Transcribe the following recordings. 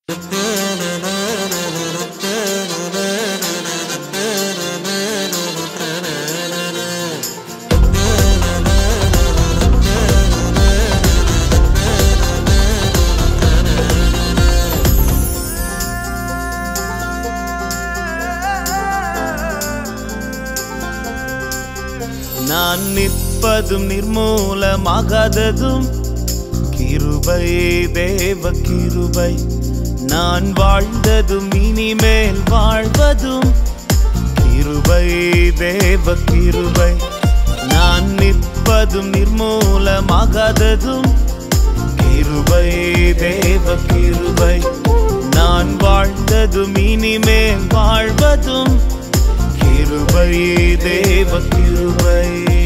நான் நிற்பதும் நிர்மூலமாகாததும் கிருபை தேவ கிருபை நான் வாழ்ந்ததும் இனிமேல் வாழ்வதும் கிருபை தேவ கிருபை நான் நிற்பதும் நிர்மூலமாகாததும் கிருபை தேவ கிருபை நான் வாழ்ந்ததும் இனிமேல் வாழ்வதும் கிருபை தேவ கிருபை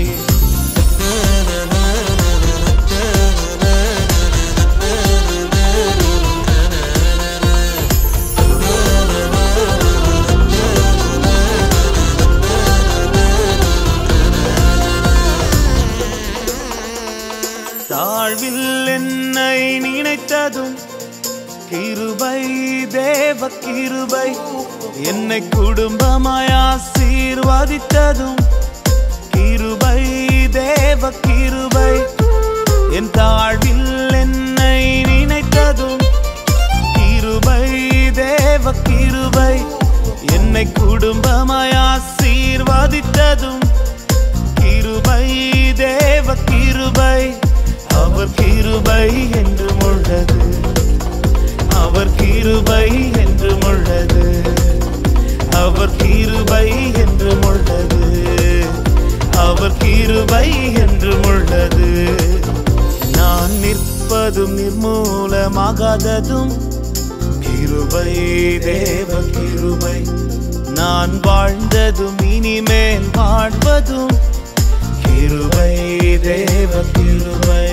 தாழ்வில் என்னை நினைத்ததும் கிருபை தேவ கிருபை என்னை குடும்பமாய் ஆசீர்வதித்ததும் கிருபை தேவ கிருபை என் தாழ்வில் என்னை நினைத்ததும் கிருபை தேவ கிருபை என்னை குடும்பமாய் ஆசீர்வதித்ததும் கிருபை தேவ கிருபை அவர் கிருபை என்றும் உள்ளது அவர் கிருபை என்றும் உள்ளது அவர் கிருபை என்றும் உள்ளது அவர் கிருபை என்றும் உள்ளது நான் நிற்பதும் நிர்மூலமாகாததும் கிருபை தேவ கிருபை நான் வாழ்ந்ததும் இனிமேல் வாழ்வதும் கிருபை தேவ கிருபை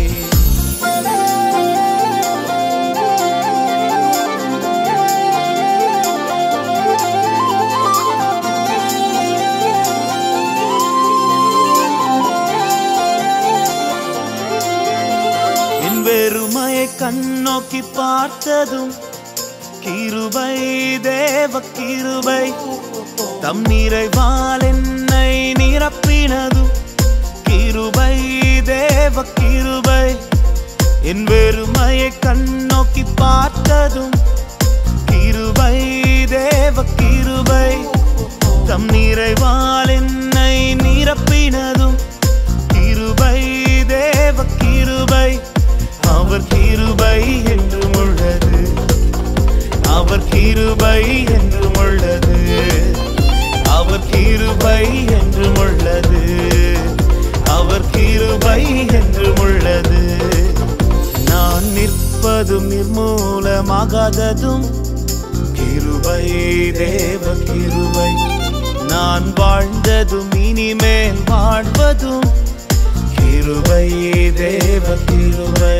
என் வெறுமையை கண்ணோக்கி பார்த்ததும் கிருபை தேவ கிருபை தம் நிறைவால் என்னை நிரப்பினதும் கிருபை தேவ கிருபை என் வெறுமையை கண்ணோக்கி பார்த்ததும் கிருபை தேவ கிருபை தம் நிறைவால் என்னை நிரப்பினதும் கிருபை தேவ கிருபை அவர் கிருபை என்றும் உள்ளது அவர் கிருபை என்றும் உள்ளது அவர் கிருபை என்றும் உள்ளது அவர் கிருபை என்றும் உள்ளது நான் நிற்பதும் நிர்மூலமாகாததும் கிருபை தேவ கிருபை நான் வாழ்ந்ததும் இனிமேல் வாழ்வதும் கிருபை தேவ கிருபை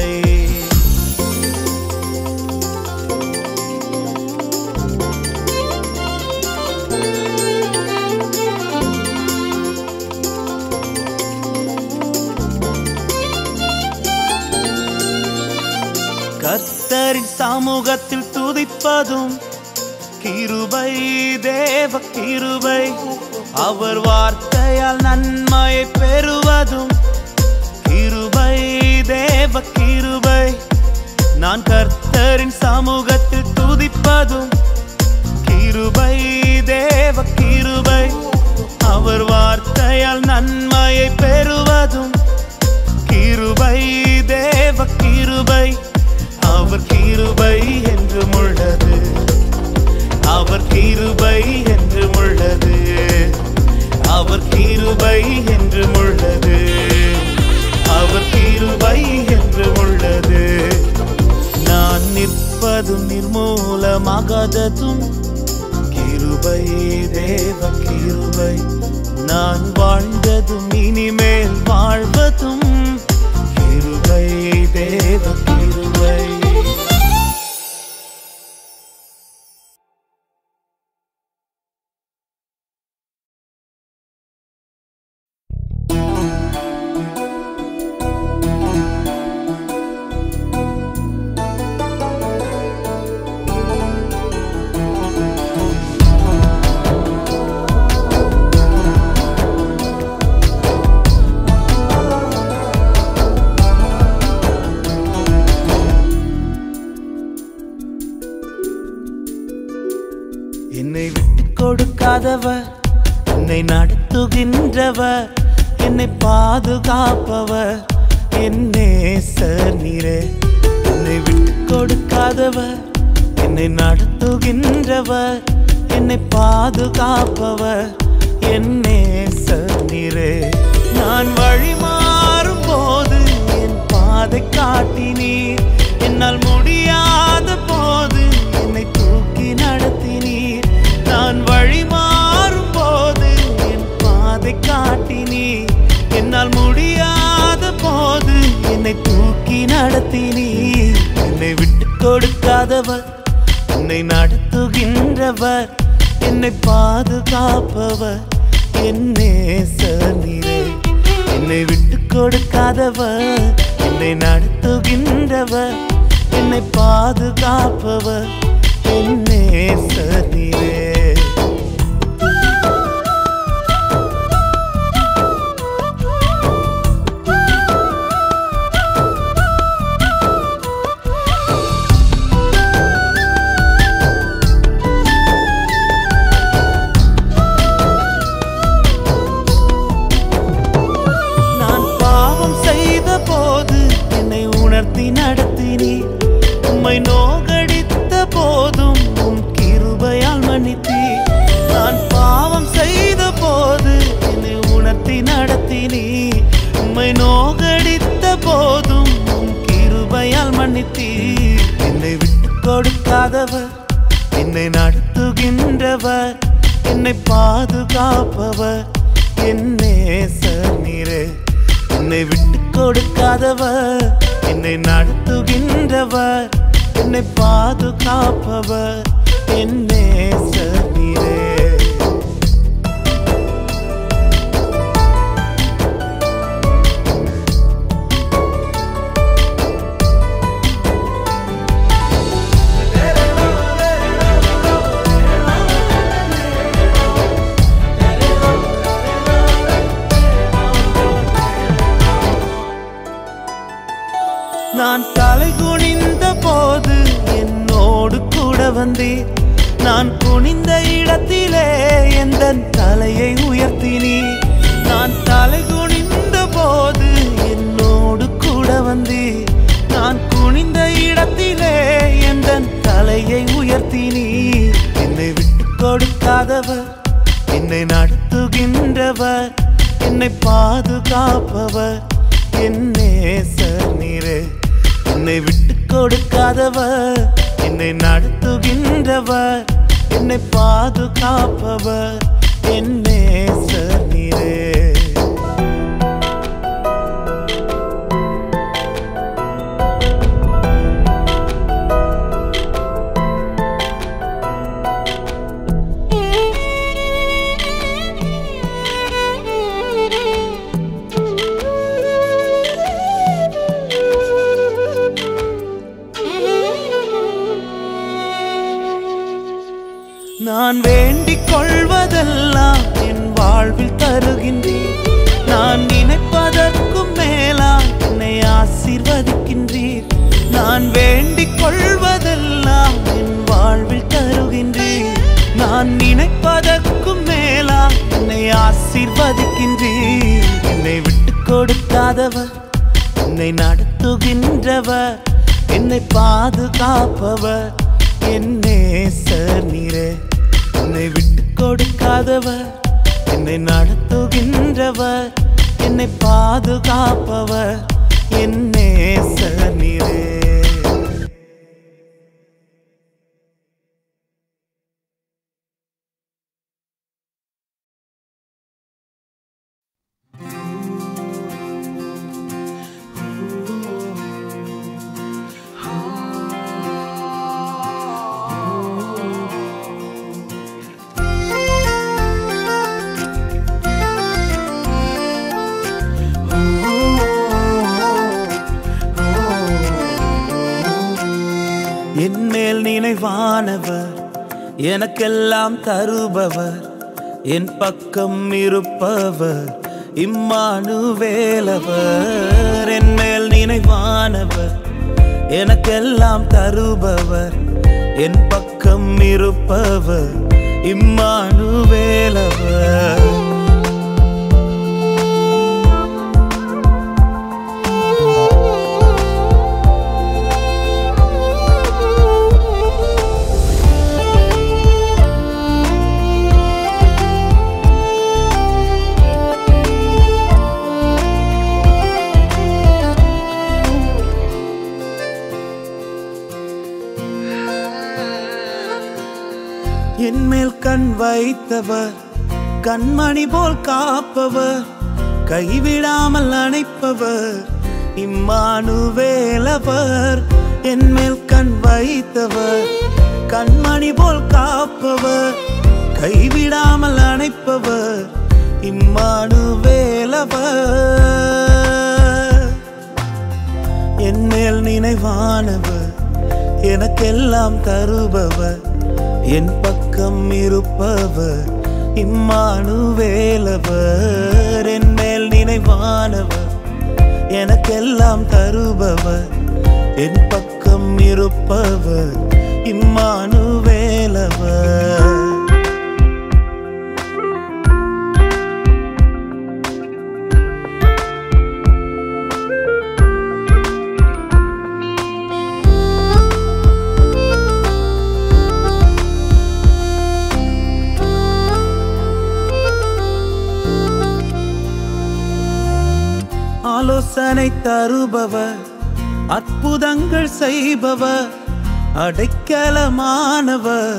கர்த்தரின் சமூகத்தில் துதிப்பதும் கிருபை தேவ கிருபை அவர் வார்த்தையால் நன்மையை பெறுவதும் கிருபை தேவ கிருபை நான் கர்த்தரின் சமூகத்தில் துதிப்பதும் கிருபை தேவ கிருபை அவர் வார்த்தையால் நன்மையை பெறுவதும் கிருபை தேவ கிருபை அவர் கிருபை என்றும் உள்ளது அவர் கிருபை என்றும் உள்ளது அவர் கிருபை என்றும் உள்ளது அவர் கிருபை என்றும் உள்ளது நான் நிற்பதும் நிர்மூலமாகாததும் கிருபை தேவ கிருபை நான் வாழ்ந்ததும் இனிமேல் வாழ்வதும் கிருபை தேவ கிருபை என்னை விட்டு கொடுக்காதவர் என்னை நடத்துகின்றவர் என்னை பாதுகாப்பவர் என் நேசர் நீரே என்னை விட்டு கொடுக்காதவர் என்னை நடத்துகின்றவர் என்னை பாதுகாப்பவர் என் நேசர் நீரே நான் வழி மாறும் போது என் பாதை காட்டினீர் என்னால் முடியாத போது என்னை தூக்கி நடத்தினீர் நான் வழி மாறும் போது என் பாதை காட்டினீர் என்னால் முடியாத போது என்னை தூக்கி நடத்தினீர் என்னை விட்டு கொடுக்காதவர் என்னை நடத்துகின்றவர் என்னை பாதுகாப்பவர் என் நேசர் நீரே என்னை விட்டு கொடுக்காதவர் என்னை நடத்துகின்றவர் என்னை பாதுகாப்பவர் என் நேசர் நீரே நான் பாவம் செய்த போது என்னை உணர்த்தி நடத்தினீர் உம்மை நோகடித்த போதும் உம் கிருபையால் மன்னித்தீர் நான் பாவம் செய்த போது என்னை உணர்த்தி நடத்தினீர் உம்மை நோகடித்த போதும் உம் கிருபையால் மன்னித்தீர் என்னை விட்டு கொடுக்காதவர் என்னை நடத்துகின்றவர் என்னை பாதுகாப்பவர் என் நேசர் நீரே என்னை விட்டு கொடுக்காதவர் என்னை நடத்துகின்றவர் என்னை பாதுகாப்பவர் என் நேசர் நீரே நான் தலை குனிந்த போது என்னோடு கூட வந்தீர் நான் குனிந்த இடத்திலே எந்த தலையை உயர்த்தினீர் நான் தலை குனிந்த போது என்னோடு கூட வந்தீர் நான் குனிந்த இடத்திலே எந்த தலையை உயர்த்தினீர் என்னை விட்டு கொடுக்காதவர் என்னை நடத்துகின்றவர் என்னை பாதுகாப்பவர் என் நேசர் நீரே என்னை விட்டு கொடுக்காதவர் என்னை நடத்துகின்றவர் என்னை பாதுகாப்பவர் என் நேசர் நீரே நான் வேண்டிக் கொள்வதெல்லாம் என் வாழ்வில் தருகின்றீர் நான் நினைப்பதற்கும் மேலா என்னை ஆசீர்வதிக்கின்றீர் நான் வேண்டிக் கொள்வதெல்லாம் என் வாழ்வில் தருகின்றீர் நான் நினைப்பதற்கும் மேலா என்னை ஆசீர்வதிக்கின்றீர் என்னை விட்டு கொடுக்காதவர் என்னை நடத்துகின்றவர் என்னை பாதுகாப்பவர் என் நேசர் நீரே என்னை விட்டு கொடுக்காதவர் என்னை நடத்துகின்றவர் என்னை பாதுகாப்பவர் என் நேசர் நீரே என் மேல் நினைவானவர் எனக்கெல்லாம் தருபவர் என் பக்கம் இருப்பவர் இம்மானுவேலவர் என் மேல் நினைவானவர் எனக்கெல்லாம் தருபவர் என் பக்கம் பக்கம் இருப்பவர் இம்மானுவேலவர் என் மேல் கண் வைத்தவர் கண்மணி போல் காப்பவர் கைவிடாமல் அணைப்பவர் இம்மானுவேலவர் என் மேல் கண் வைத்தவர் கண்மணி போல் காப்பவர் கைவிடாமல் அணைப்பவர் இம்மானுவேலவர் என் மேல் நினைவானவர் எனக்கெல்லாம் தருபவர் என் பக்கம் இருப்பவர் இம்மானுவேலவர் என் மேல் நினைவானவர் எனக்கெல்லாம் தருபவர் என் பக்கம் இருப்பவர் இம்மானுவேலவர் ஆலோசனை தருபவர் அற்புதங்கள் செய்பவர் அடைக்கலமானவர்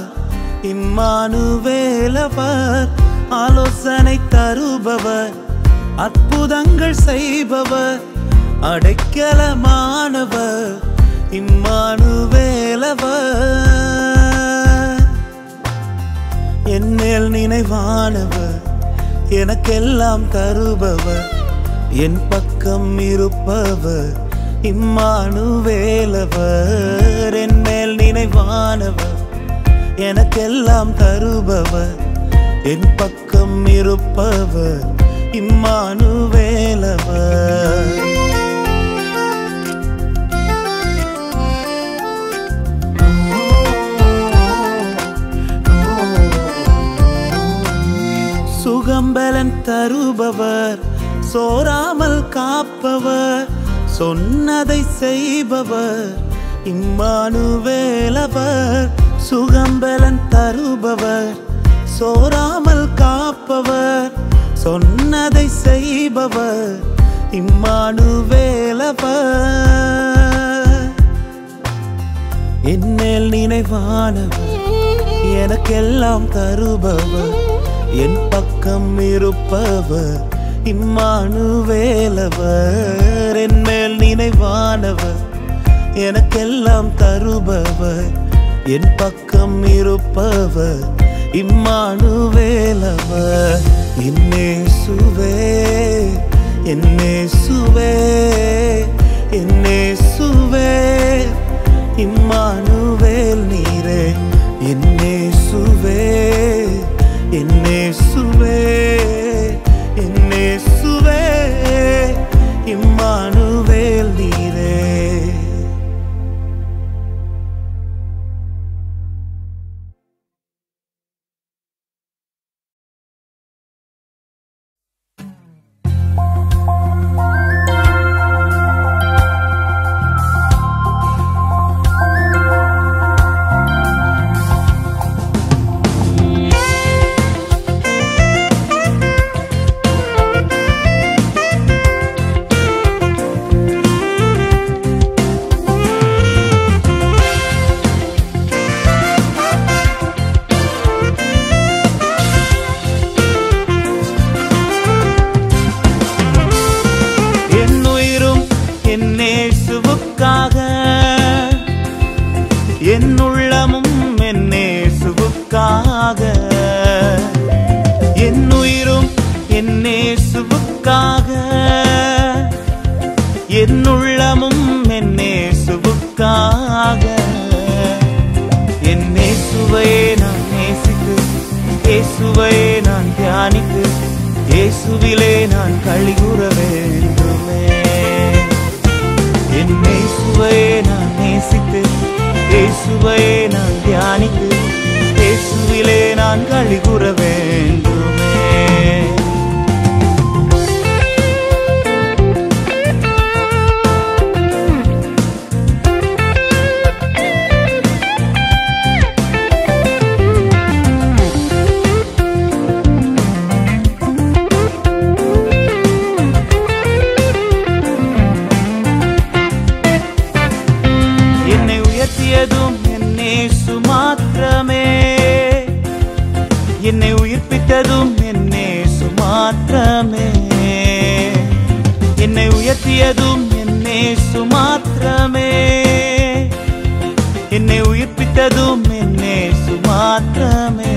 இம்மானுவேலவர் ஆலோசனை தருபவர் அற்புதங்கள் செய்பவர் அடைக்கலமானவர் இம்மானுவேலவர் என் மேல் நினைவானவர் எனக்கெல்லாம் தருபவர் என் பக்கம் இருப்பவர் இம்மானுவேலவர் என் மேல் நினைவானவர் எனக்கெல்லாம் தருபவர் என் பக்கம் இருப்பவர் இம்மானுவேலவர் சுகம்பலன் தருபவர் சோராமல் காப்பவர் சொன்னதை செய்பவர் இம்மானுவேலவர் சுகம்பலன் தருபவர் சோராமல் காப்பவர் சொன்னதை செய்பவர் இம்மானுவேலவர் என்னேல் நினைவானவர் எனக்கெல்லாம் தருபவர் என் பக்கம் இருப்பவர் இம்மானுவேலவர் என் மேல் நினைவானவர் எனக்கெல்லாம் தருபவர் என் பக்கம் இருப்பவர் இம்மானுவேலவர் என்னே சுவே என்னே சுவே என்னே சுவே இம்மானுவேல் நீரே என்னே சுவே என்னே சுவே என்னே சுவே இம்மானுவேல் நீரே என் உயிரும் என் நேசுவுக்காக என் உள்ளமும் என் நேசுவுக்காக என் உயிரும் என் நேசுவுக்காக என் உள்ளமும் என் நேசுவுக்காக என் நேசுவையே நான் நேசித்து இயேசுவையே நான் தியானித்து இயேசுவிலே நான் கழிவுற வேண்டுமே என் இயேசுவையே நான் நேசித்து இயேசுவையே நான் தியானித்து நான் களி கூற வேண்டுமே என்னை உயர்த்தியதும் என்னே சுமாத்திரமே என்னை உயிர்ப்பித்ததும் என்னே சுமாத்திரமே என்னை உயர்த்தியதும் என்னே சுமாத்திரமே என்னை உயிர்ப்பித்ததும் என்னே சுமாத்திரமே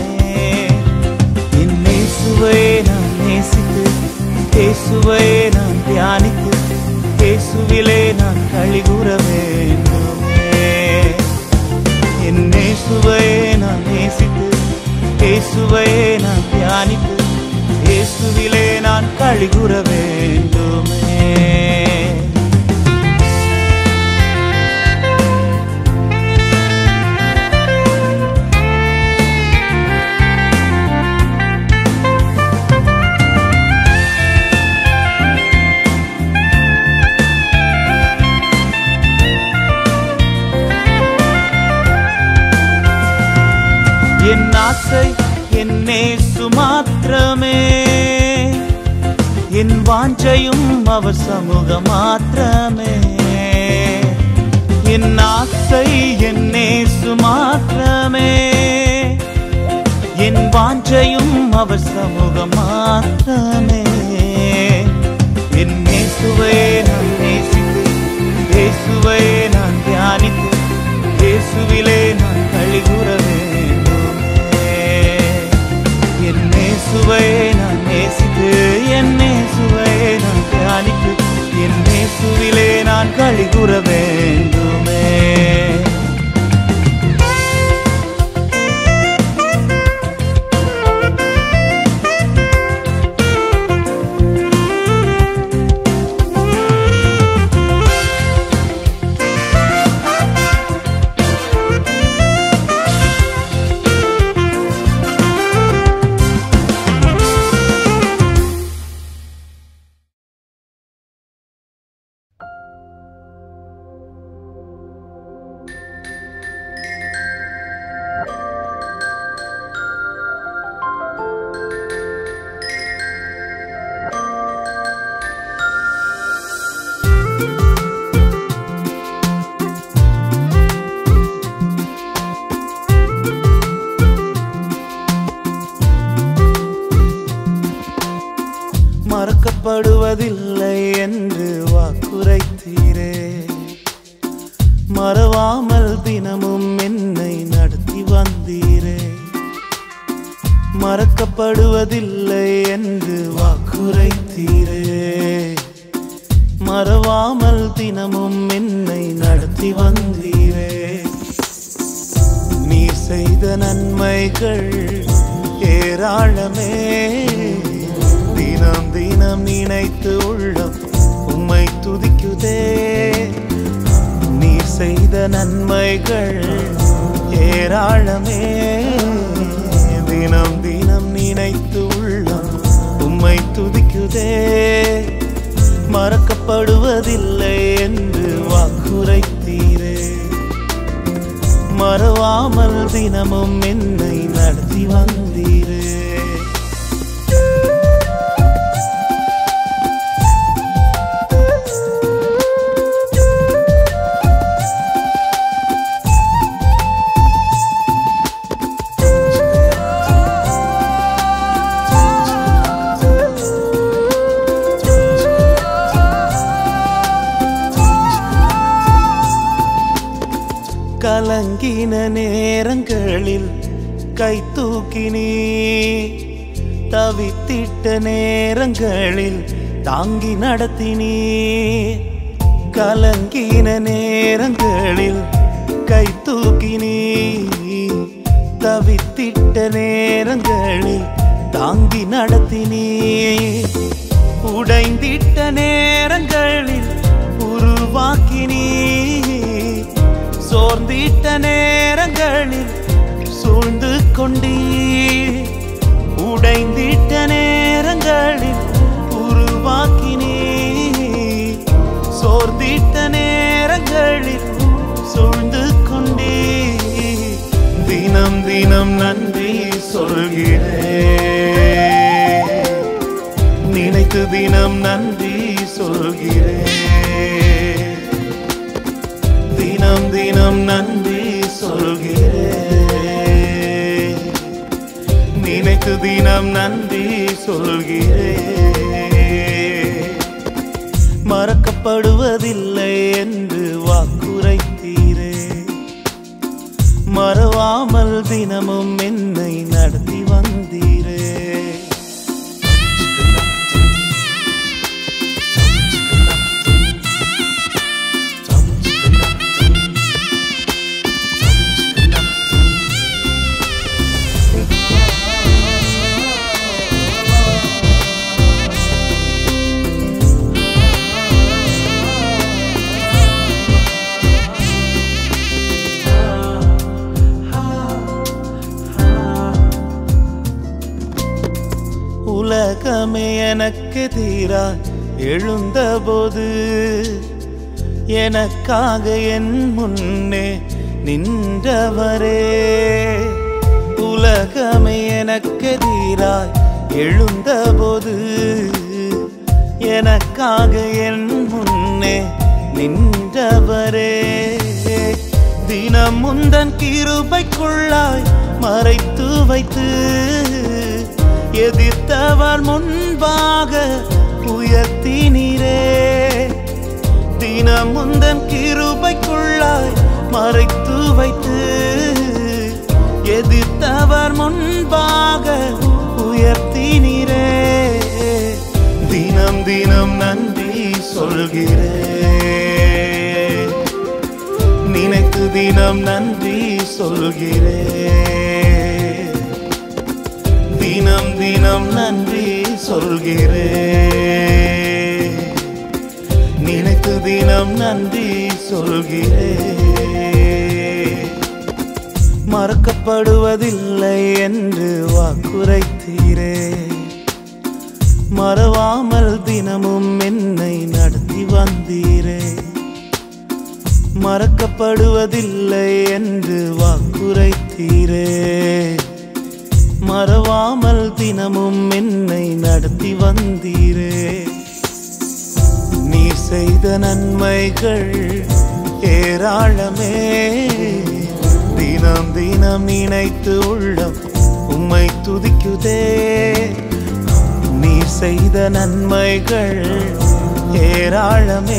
என்னை சுவை நான் நேசித்து இயேசுவை நான் தியானித்து இயேசுவிலே நான் களி கூற வேண்டுமே என் இயேசுவை நான் நேசித்து இயேசுவை நான் தியானித்து இயேசுவிலே நான் களி கூற வேண்டுமே என் ஆசை என்னே சுமாத்திரமே என் வாஞ்சையும் அவர் சமூக மாத்திரமே என் ஆசை என்னே சுமாத்திரமே என் வாஞ்சையும் அவர் சமூக மாத்திரமே என் இயேசுவை நான் நேசித்து இயேசுவை நான் தியானித்து இயேசுவிலே நான் களி கூற வேண்டுமே என் இயேசுவை நான் நேசித்து என் இயேசுவை நான் தியானித்து என் இயேசுவிலே நான் களி கூற வேண்டுமே மறக்கப்படுவதில்லை என்று வாக்குரைத்தீரே மறவாமல் தினமும் என்னை நடத்தி வந்தீரே மறக்கப்படுவதில்லை என்று வாக்குரைத்தீரே மறவாமல் தினமும் என்னை நடத்தி வந்தீரே நீர் செய்த நன்மைகள் ஏராளமே தினம் தினம் நினைத்து உள்ளம் உம்மை துதிக்குதே நீர் செய்த நன்மைகள் ஏராளமே தினம் தினம் நினைத்து உள்ளம் உம்மை துதிக்குதே மறக்கப்படுவதில்லை என்று வாக்குரைத்தீரே மறவாமல் தினமும் என்னை நடத்தி வந்தீரே கலங்கின நேரங்களில் கை தூக்கினீ தவித்திட்ட நேரங்களில் தாங்கி நடத்தினீ கலங்கின நேரங்களில் கை தூக்கினீ தவித்திட்ட நேரங்களில் தாங்கி நடத்தினீ உடைந்திட்ட நேரங்களில் உருவாக்கினீ சோர்ந்திட்ட நேரங்களில் சூழ்ந்து கொண்டீ இணைந்திட்ட நேரங்களில் உருவாக்கினே சோர்ந்திட்ட நேரங்களில் சூழ்ந்து கொண்டே தினம் தினம் நன்றி சொல்கிறேன் நினைத்து தினம் நன்றி சொல்கிறேன் தினம் தினம் நன்றி சொல்கிறேன் நினைத்து தினம் நன்றி சொல்கிறேன் மறக்கப்படுவதில்லை என்று வாக்குரைத்தீரே மறவாமல் தினமும் என்னை நடத்தி வந்தீரே உலகமே எனக்கு தீராய் எழுந்தபோது எனக்காக என் முன்னே நின்றவரே உலகமே எனக்கு தீராய் எழுந்தபோது எனக்காக என் முன்னே நின்றவரே தினம் முந்தன் கிருபைக்குள்ளாய் மறைத்து வைத்து எதிர்த்தவர் முன்பாக உயர்த்தினீரே தினம் முந்தன் கிருபைக்குள்ளாய் மறைத்து வைத்து எதிர்த்தவர் முன்பாக உயர்த்தினீரே தினம் தினம் நன்றி சொல்கிறேன் நினைத்து தினம் நன்றி சொல்கிறேன் தினம் தினம் நன்றி சொல்கிறேன் நினைத்து தினம் நன்றி சொல்கிறேன் மறக்கப்படுவதில்லை என்று வாக்குரைத்தீரே மறவாமல் தினமும் என்னை நடத்தி வந்தீரே மறக்கப்படுவதில்லை என்று வாக்குரைத்தீரே மறவாமல் தினமும் என்னை நடத்தி வந்தீரே நீ செய்த நன்மைகள் ஏராளமே தினம் தினம் நினைத்து உள்ளம் உம்மை துதிக்குதே நீ செய்த நன்மைகள் ஏராளமே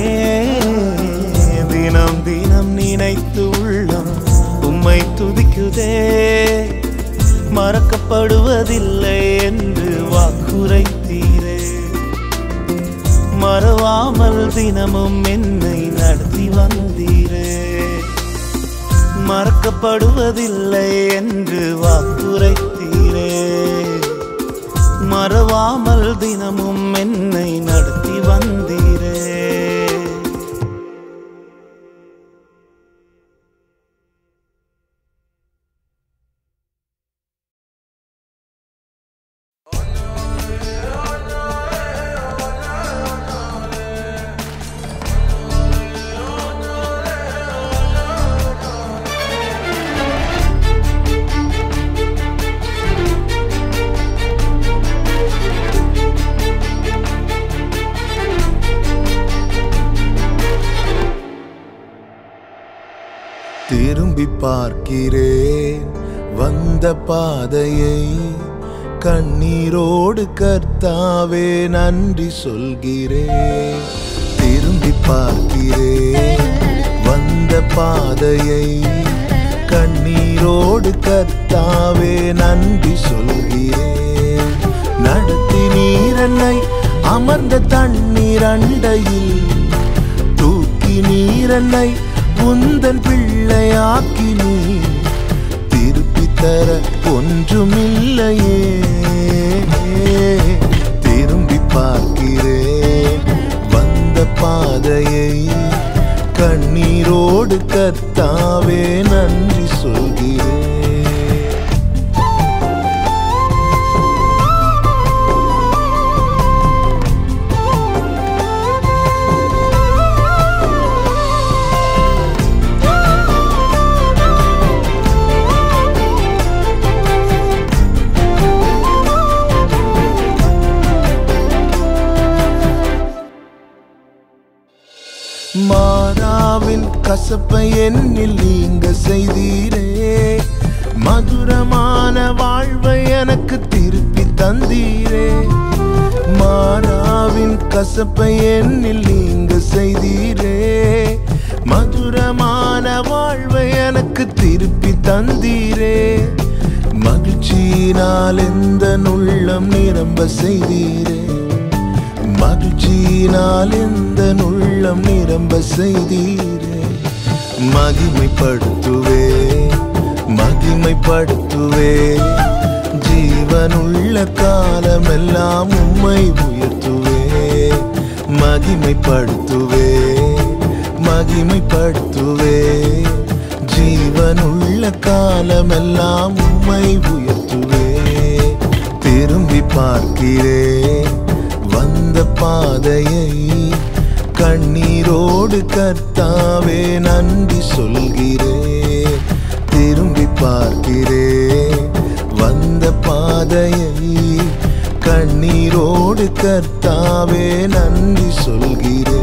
தினம் தினம் நினைத்து உள்ளம் உம்மை துதிக்குதே மறக்கப்படுவதில்லை என்று வாக்குரைத்தீரே மறவாமல் தினமும் என்னை நடத்தி வந்தீரே மறக்கப்படுவதில்லை என்று வாக்குரைத்தீரே மறவாமல் தினமும் என்னை நடத்தி வந்தீரே திரும்பி பார்க்கிறேன் வந்த பாதையை கண்ணீரோடு கர்த்தாவே நன்றி சொல்கிறேன் திரும்பி பார்க்கிறேன் வந்த பாதையை கண்ணீரோடு கர்த்தாவே நன்றி சொல்கிறேன் நடத்தி நீரன்னை அமர்ந்த தண்ணீர் அண்டையில் தூக்கி நீரன்னை உந்தன் பிள்ளையாக்கி நீ திருப்பி தர ஒன்றுமில்லையே திரும்பி பார்க்கிறேன் வந்த பாதையை கண்ணீரோடு கத்தாவே நன்றி சொல்கிறேன் கசப்பை என்னில் நீங்க செய்தீரே மதுரமான வாழ்வை எனக்கு திருப்பி தந்தீரே மாறாவின் கசப்பை என்னில் நீங்க செய்தீரே மதுரமான வாழ்வை எனக்கு திருப்பி தந்தீரே மகிழ்ச்சியினால் எந்த உள்ளம் நிரம்ப செய்தீரே மகிழ்ச்சியினால் எந்த உள்ளம் நிரம்ப செய்தீரே மகிமைப்படுத்துவே மகிமைப்படுத்துவே ஜீவனுள்ள காலமெல்லாம் உம்மை உயர்த்துவே மகிமைப்படுத்துவே மகிமைப்படுத்துவே ஜீவனுள்ள காலமெல்லாம் உம்மை உயர்த்துவே திரும்பி பார்க்கிறேன் வந்த பாதையை கண்ணீரோடு கர்த்தாவே நன்றி சொல்கிறேன் திரும்பி பார்க்கிறேன் வந்த பாதையை கண்ணீரோடு கர்த்தாவே நன்றி சொல்கிறேன்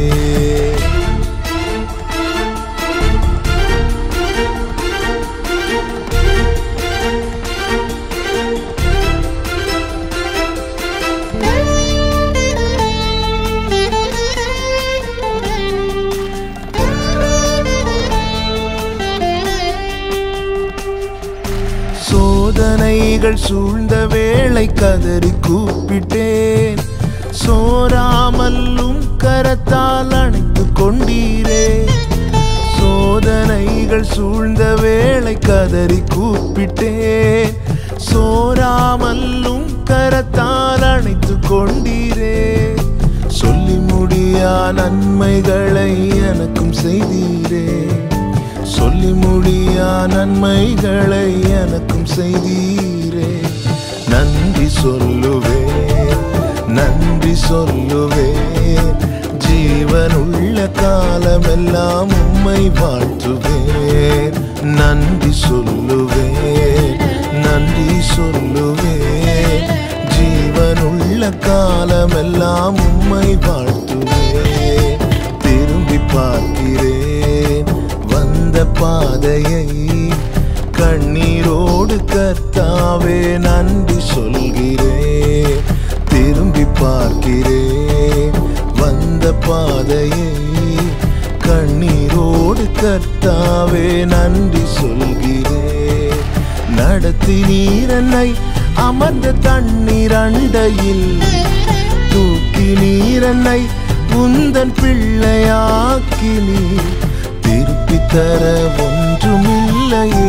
சோதனைகள் சூழ்ந்த வேளை கதறி கூப்பிட்டேன் சோராமல்லும் கரத்தால் அணைத்து கொண்டீரே சோதனைகள் சூழ்ந்த வேளை கதறி கூப்பிட்டேன் சோராமல்லும் கரத்தால் அணைத்து கொண்டீரே சொல்லி முடியா நன்மைகளை எனக்கும் செய்தீரே சொல்லி முடியா நன்மைகளை எனக்கும் செய்தீரே நன்றி சொல்லுவே நன்றி சொல்லுவே ஜீவனுள்ள காலமெல்லாம் உம்மை வாழ்த்துவேன் நன்றி சொல்லுவேன் நன்றி சொல்லுவேன் ஜீவனுள்ள காலமெல்லாம் உம்மை வாழ்த்துவேன் திரும்பி பார்க்கிறேன் வந்த பாதையை கண்ணீரோடு கர்த்தாவே நன்றி சொல்கிறேன் திரும்பி பார்க்கிறேன் வந்த பாதையை கண்ணீரோடு கர்த்தாவே நன்றி சொல்கிறேன் நடத்தி நீரன்னை அமர்ந்த தண்ணீர் அண்டையில் தூக்கி நீரன்னை உந்தன் பிள்ளையாக்கி நீ திருப்பி தர ஒன்றுமில்லையே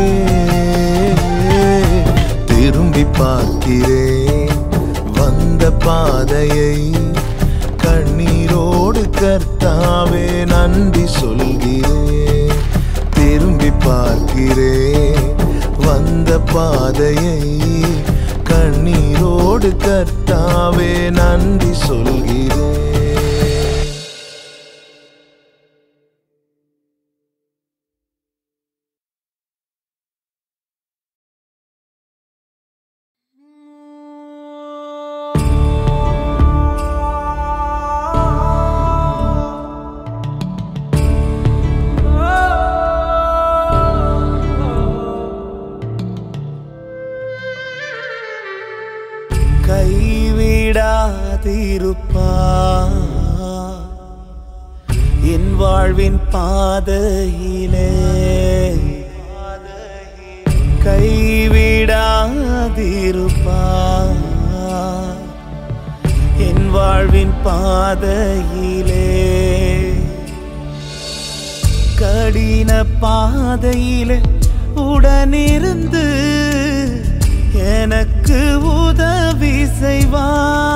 திரும்பி பார்க்கிறேன் வந்த பாதையை கண்ணீரோடு கர்த்தாவே நன்றி சொல்கிறேன் திரும்பி பார்க்கிறேன் வந்த பாதையை கண்ணீரோடு கர்த்தாவே நன்றி சொல்கிறேன் கைவிடாதிருப்பா என் வாழ்வின் பாதையிலே கைவிடாதிருப்பா என் வாழ்வின் பாதையிலே கடின பாதையிலே உடனிருந்து எனக்கு உதவி செய்வா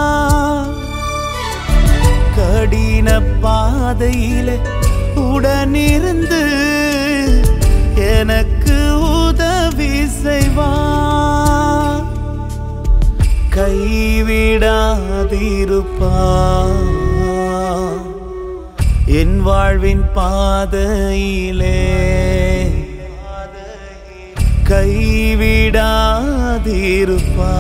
கடின பாதையிலே உடனிருந்து எனக்கு உதவி செய்வா கைவிடாதிருப்பா என் வாழ்வின் பாதையிலே கைவிடாதிருப்பா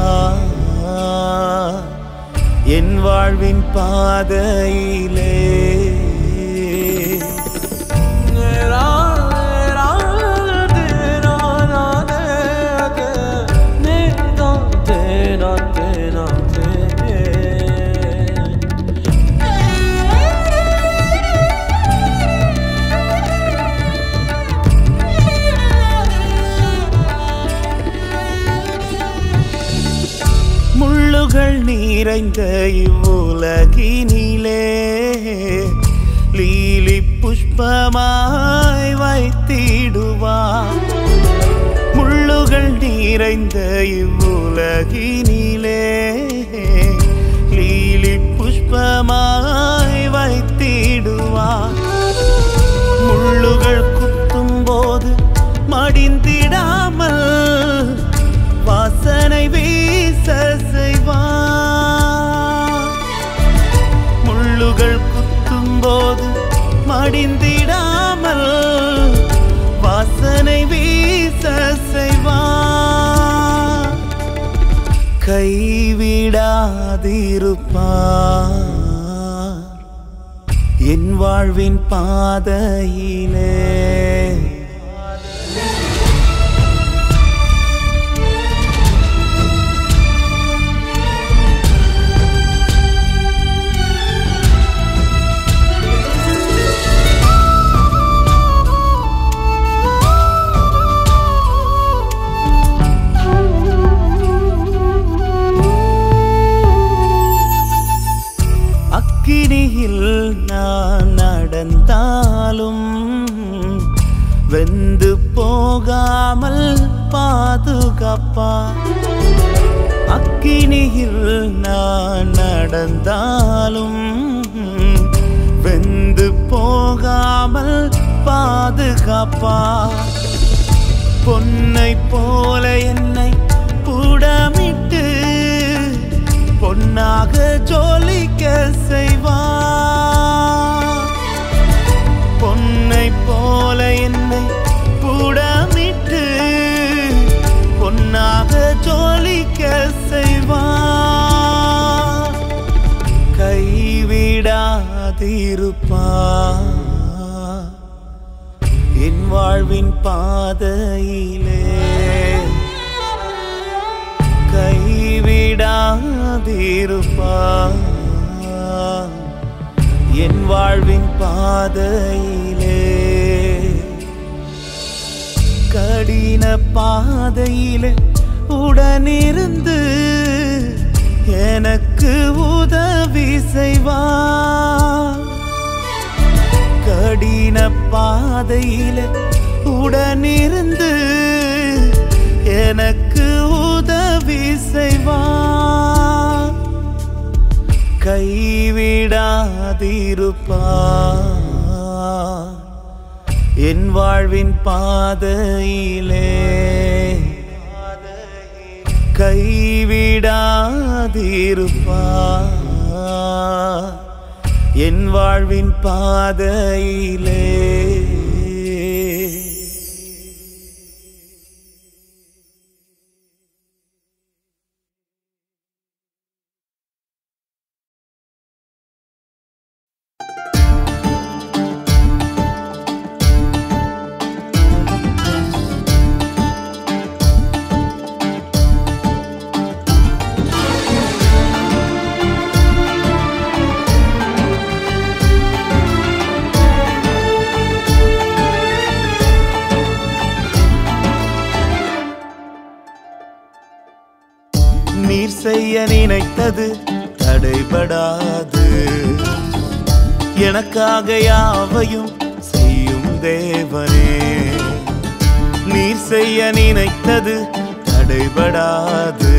என் வாழ்வின் பாதையிலே ரா முள்ளுகள் நிறைந்த இவ்வுலகினிலே லீலி புஷ்பமாய் வைத்திடுவார் முள்ளுகள் நிறைந்த இவ்வுலகினிலே லீலி புஷ்பமாய் வைத்திடுவார் முள்ளுகள் குத்தும் போது மடிந்திடாமல் வாசனை வீச செய்வார் முள்ளுகள் குத்தும் போது மடிந்திடாமல் வாசனை வீச செய்வார் கைவிடாதிருப்பார் என் வாழ்வின் பாதையிலே அக்கினியில் நான் நடந்தாலும் வெந்து போகாமல் பாதுகாப்பா அக்கினியில் நான் நடந்தாலும் வெந்து போகாமல் பாதுகாப்பா பொன்னை போல என்னை புடமிட்டு பொன்னாக ஜோலிக்க செய்வார் பொன்னை போல என்னை புடமிட்டு பொன்னாக ஜோலிக்க செய்வார் கைவிடாதிருப்பார் என் வாழ்வின் பாதையிலே கைவிடாதிருப்பார் என் வாழ்வின் பாதையிலே கடின பாதையிலே உடனிருந்து எனக்கு உதவி செய்வார் கடின பாதையில உடனிருந்து எனக்கு உதவி செய்வார் கைவிடாதிருப்பார் என் வாழ்வின் பாதையிலே கைவிடாதிருப்பார் என் வாழ்வின் பாதையிலே நீர் செய்ய நினைத்தது தடைபடாது எனக்காக யாவையும் செய்யும் தேவனே நீர் செய்ய நினைத்தது தடைபடாது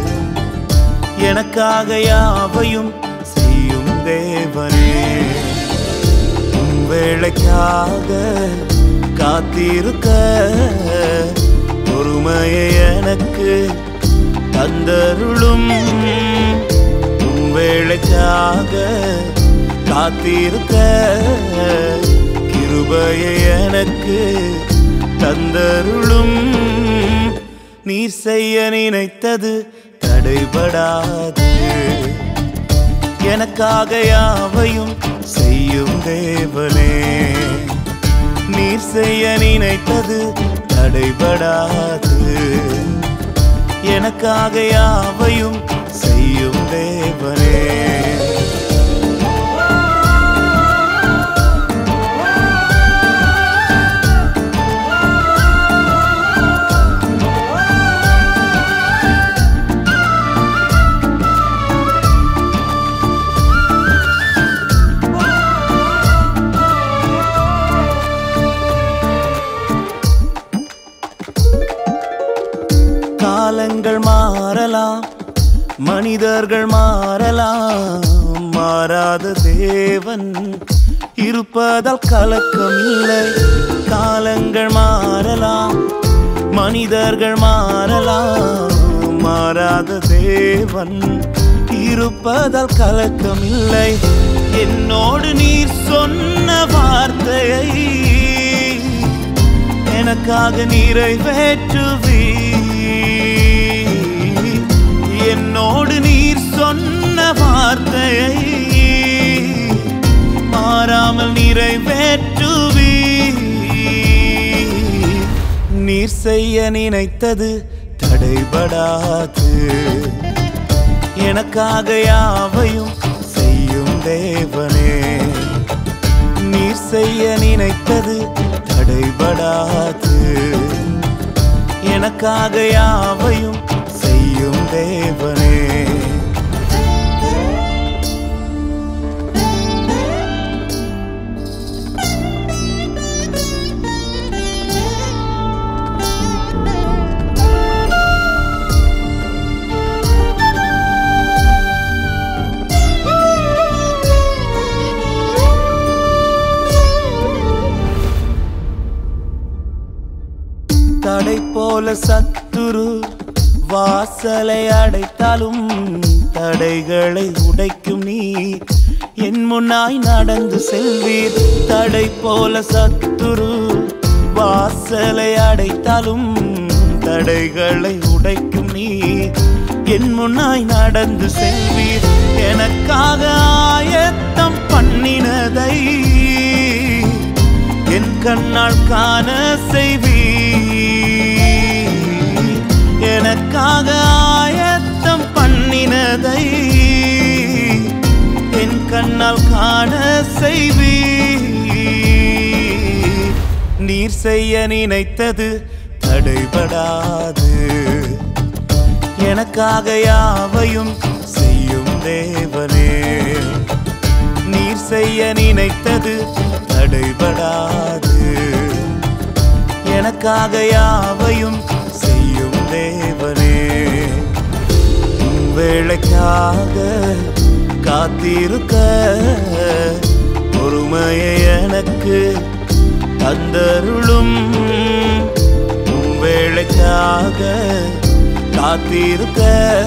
எனக்காக யாவையும் செய்யும் தேவனே உன் வேளைக்காக காத்திருக்க பொறுமையை எனக்கு தந்தருளும் உன் வேளைக்காக காத்திருக்க கிருபையை எனக்கு தந்தருளும் நீர் செய்ய நினைத்தது தடைபடாது எனக்காக யாவையும் செய்யும் தேவனே நீர் செய்ய நினைத்தது தடைபடாது எனக்காக யாவையும் செய்யும் தேவனே காலங்கள் மாறலாம் மனிதர்கள் மாறலாம் மாறாத தேவன் இருப்பதால் கலக்கமில்லை காலங்கள் மாறலாம் மனிதர்கள் மாறலாம் மாறாத தேவன் இருப்பதால் கலக்கமில்லை என்னோடு நீர் சொன்ன வார்த்தையை எனக்காக நிறைவேற்றுவீ என்னோடு நீர் சொன்ன வார்த்தையை மாறாமல் நிறைவேற்றுவீ நீர் செய்ய நினைத்தது தடைபடாது எனக்காக யாவையும் செய்யும் தேவனே நீர் செய்ய நினைத்தது தடைபடாது எனக்காக யாவையும் செய்யும் தேவனே தடை போல சத்துரு வாசலை அடைத்தாலும் தடைகளை உடைக்கும் நீ என் முன்னாய் நடந்து செல்வீர் தடை போல சத்துரு வாசலை அடைத்தாலும் தடைகளை உடைக்கும் நீ என் முன்னாய் நடந்து செல்வீர் எனக்காக ஆயத்தம் பண்ணினதை என் கண்ணால் காண செய்வீ எனக்காக ஆயத்தம் பண்ணினதை என் கண்ணால் காண செய்வீ நீர் செய்ய நினைத்தது தடைபடாது எனக்காக யாவையும் செய்யும் தேவனே நீர் செய்ய நினைத்தது தடைபடாது எனக்காக யாவையும் செய்யும் தேவனே உம் வேளைக்காக காத்திருக்க பொறுமையை எனக்கு தந்தருளும் உம் வேளைக்காக காத்திருக்க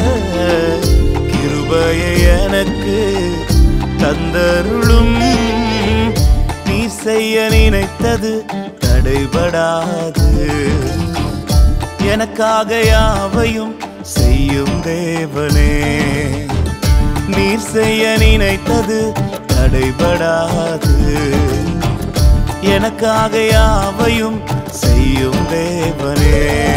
கிருபையை எனக்கு தந்தருளும் நீ செய்ய நினைத்தது தடைபடாது எனக்காக யாவையும் செய்யும் தேவனே நீர் செய்ய நினைத்தது தடைபடாது எனக்காக யாவையும் செய்யும் தேவனே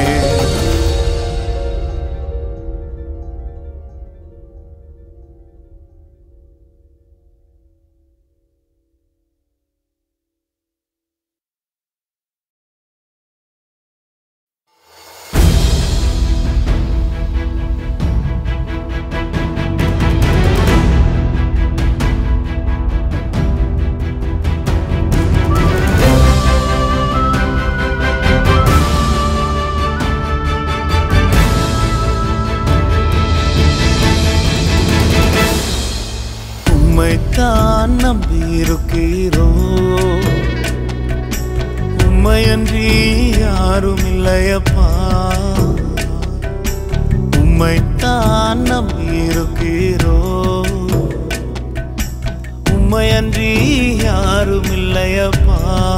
உம்மைத்தான் நம்பியிருக்கிறோ உம்மையன்றி யாரும் இல்லையப்பா உம்மைத்தான் நம்பியிருக்கிறோ உம்மையன்றி யாரும் இல்லையப்பா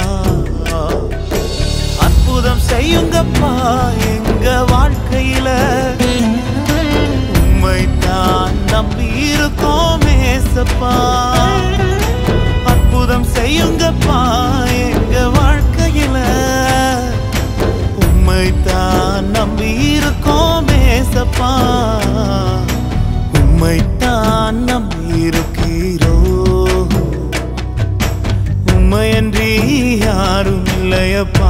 அற்புதம் செய்யுங்கப்பா எங்க வாழ்க்கையில உம்மைத்தான் நம்பி இருக்கோம் ஏசப்பா அற்புதம் செய்யுங்கப்பா எங்க வாழ்க்கையில உம்மைத்தான் நம்பி இருக்கோம் ஏசப்பா உம்மைத்தான் நம்பி இருக்கிறோ உம்மையன்றி யாரும் இல்லையப்பா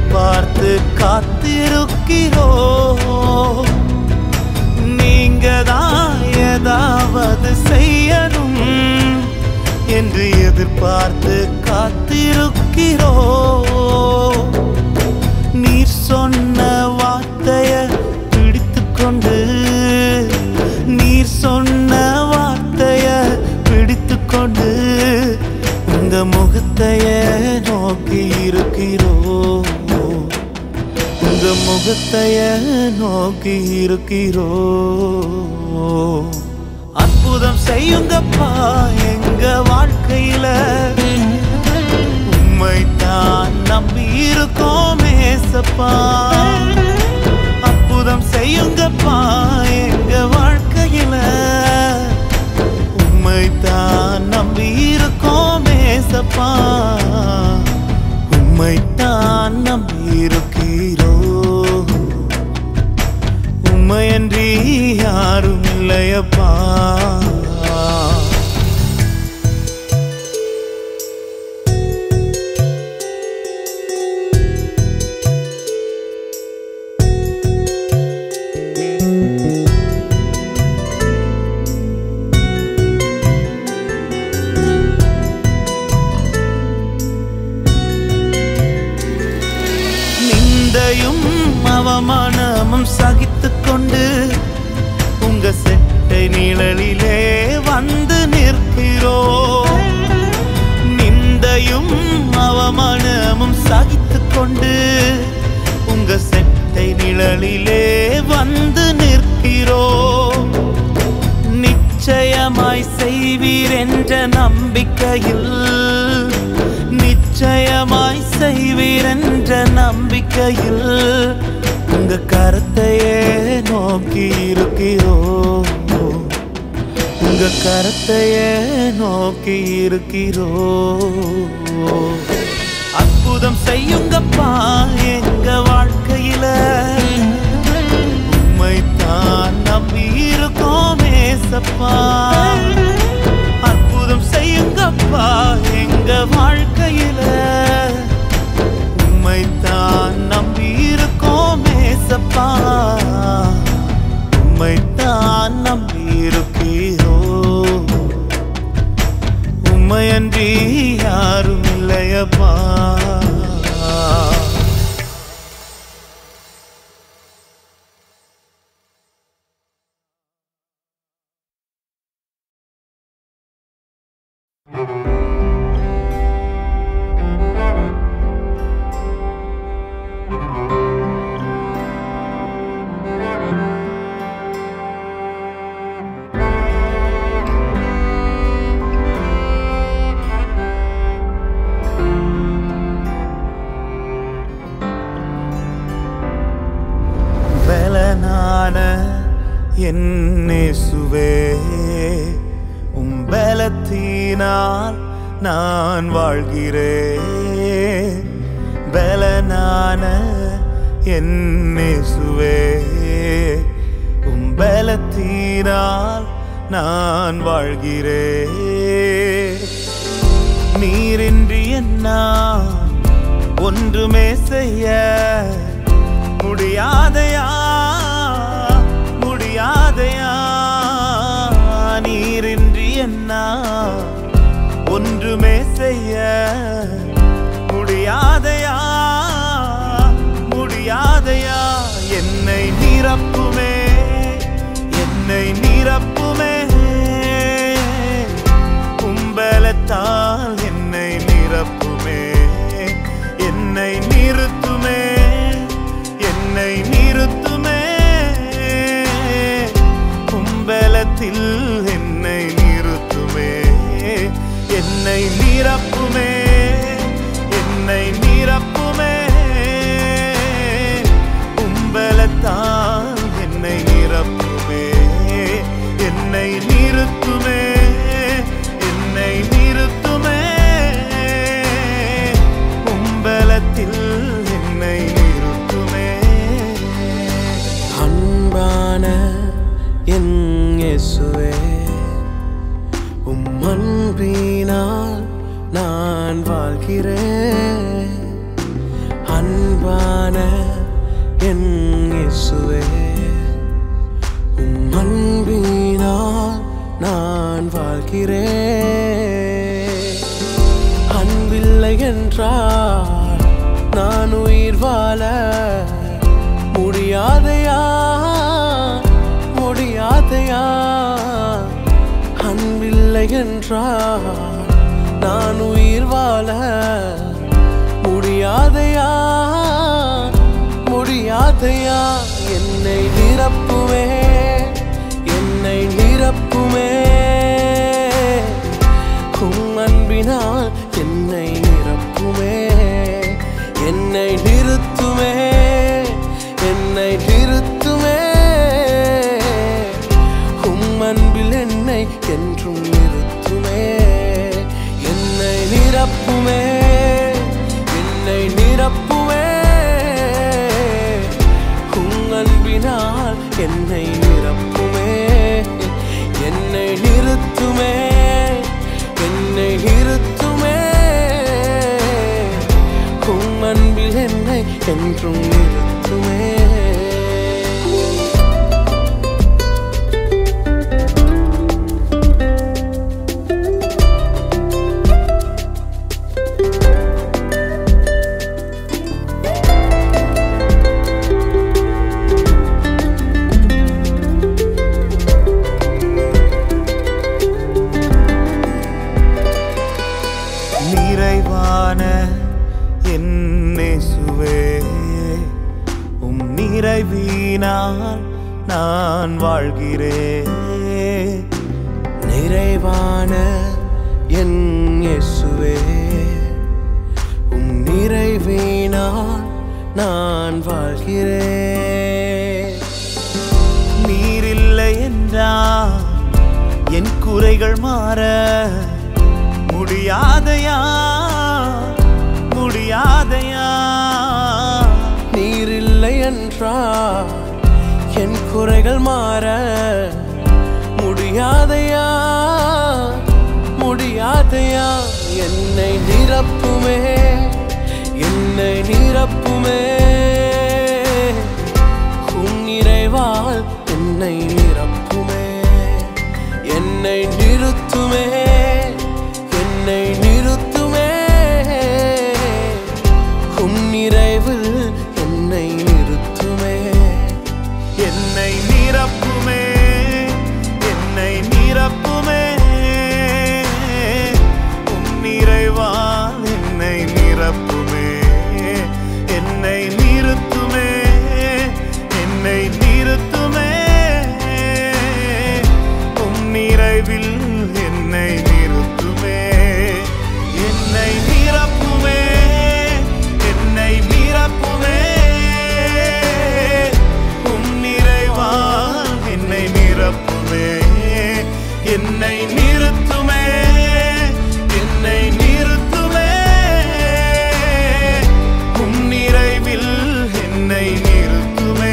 எதிர்பார்த்து காத்திருக்கிறோ நீங்க தான் ஏதாவது செய்யணும் என்று எதிர்பார்த்து காத்திருக்கிறோ நீர் சொன்ன வார்த்தைய பிடித்துக்கொண்டு நீர் சொன்ன வார்த்தைய பிடித்துக்கொண்டு உங்க முகத்தைய நோக்கி இருக்கிறோ உங்க முகத்தைய நோக்கி இருக்கிறோ அற்புதம் செய்யுங்கப்பா எங்க வாழ்க்கையில உம்மை தான் நம்பி இருக்கோம் ஏசப்பா அற்புதம் செய்யுங்கப்பா எங்க வாழ்க்கையில உம்மை தான் நம்பி இருக்கோம் ஏசப்பா உம்மை தான் நம்பி இருக்கிறோ உம்மையன்றி யாரும் இல்லையப்பா நிந்தையும் அவமானமும் சகித்துக் கொண்டு உங்க செட்டை நிழலிலே வந்து நிற்கிறோ நிந்தையும் அவமானமும் சகித்துக் கொண்டு உங்க செட்டை நிழலிலே வந்து நிற்கிறோ நிச்சயமாய் செய்வீர் என்ற நம்பிக்கையில் நிச்சயமாய் செய்வீர் என்ற நம்பிக்கையில் உங்க கருத்தையே நோக்கி இருக்கிறோ உங்க கருத்தையே நோக்கி இருக்கிறோ அற்புதம் செய்யுங்கப்பா எங்க வாழ்க்கையில உம்மை தான் நம்பி இருக்கோம் ஏசப்பா அற்புதம் செய்யுங்கப்பா எங்க வாழ்க்கையில உம்மை தான் நம்பி இருக்கோம் ஏசப்பா உம்மை தான் நம்பி இருக்கிறோ உம்மையன்றி யாரும் இல்லையப்பா பலனான என்னேசுவே உம் பலத்தினால் நான் வாழ்கிறேன் பலனான என்னேசுவே உம் பலத்தினால் நான் வாழ்கிறேன் நீரின்றி என்ன ஒன்றுமே செய்ய முடியாதையா முடியாதையா நீரின்றி என்ன ஒன்றுமே செய்ய முடியாதையா முடியாதையா என்னை நிரப்புமே என்னை நிரப்புமே கும்பலத்தால் என்னை நிரப்புமே என்னை நிறுத்துமே என்னை நிறுத்துமே கும்பலத்தில் என்னை நிறுத்துமே என்னை நிரப்புமே என்னை நிரப்புமே கும்பலத்தால் என்னை நிரப்புமே என்னை நிறுத்துமே என்னை நிறுத்துமே என் இயேசுவே உம் அன்பினால் நான் வாழ்கிறேன் அன்பில்லை என்றால் நான் உயிர் வாழ முடியாதையா முடியாதையா அன்பில்லை என்றால் நான் உயிர் வாழ முடியாதையா முடியாதையா என்னை நிரப்புவே என்னை நிரப்புமே உம் அன்பினால் என்னை நிரப்புமே என்னை நிறுத்துமே என்னை நிறுத்துமே உம் அன்பில் என்னை என்றும் நிறுத்துமே என்னை நிரப்புமே என்னை நிரப்புமே உம் அன்பினால் என்னை நிரப்புமே என்னை நிறுத்துமே என்னை நிறுத்துமே உம் அன்பில் என்னை என்றும் நிறுத்துமே நிறைவான என்னேசுவே உம் நிறைவினால் நான் வாழ்கிறேன் நிறைவான என் இயேசுவே உம் நிறைவினால் நான் வாழ்கிறேன் நீரில்லை என்றால் என் குறைகள் மாற முடியாதையா முடியாதையா நீரில்லை என்றால் என் குறைகள் மாற முடியாதையா முடியாதையா என்னை நிரப்புமே என்னை நிரப்புமே உம் நிறைவால் என்னை நிரப்புமே என்னை நிறுத்துமே என்னை நிறுத்துமே உம் நிறைவில் என்னை நிறுத்துமே என்னை நிரப்புமே என்னை நிரப்புமே உம் நிறைவால் என்னை நிரப்புமே என்னை நிறுத்துமே என்னை நிறுத்துமே உம் நிறைவில் என்னை நிறுத்துமே என்னை நிரப்புமே என்னை நிரப்புமே உம் நிறைவால் என்னை நிரப்புமே என்னை நிறுத்துமே என்னை நிறுத்துமே உம் நிறைவில் என்னை நிறுத்துமே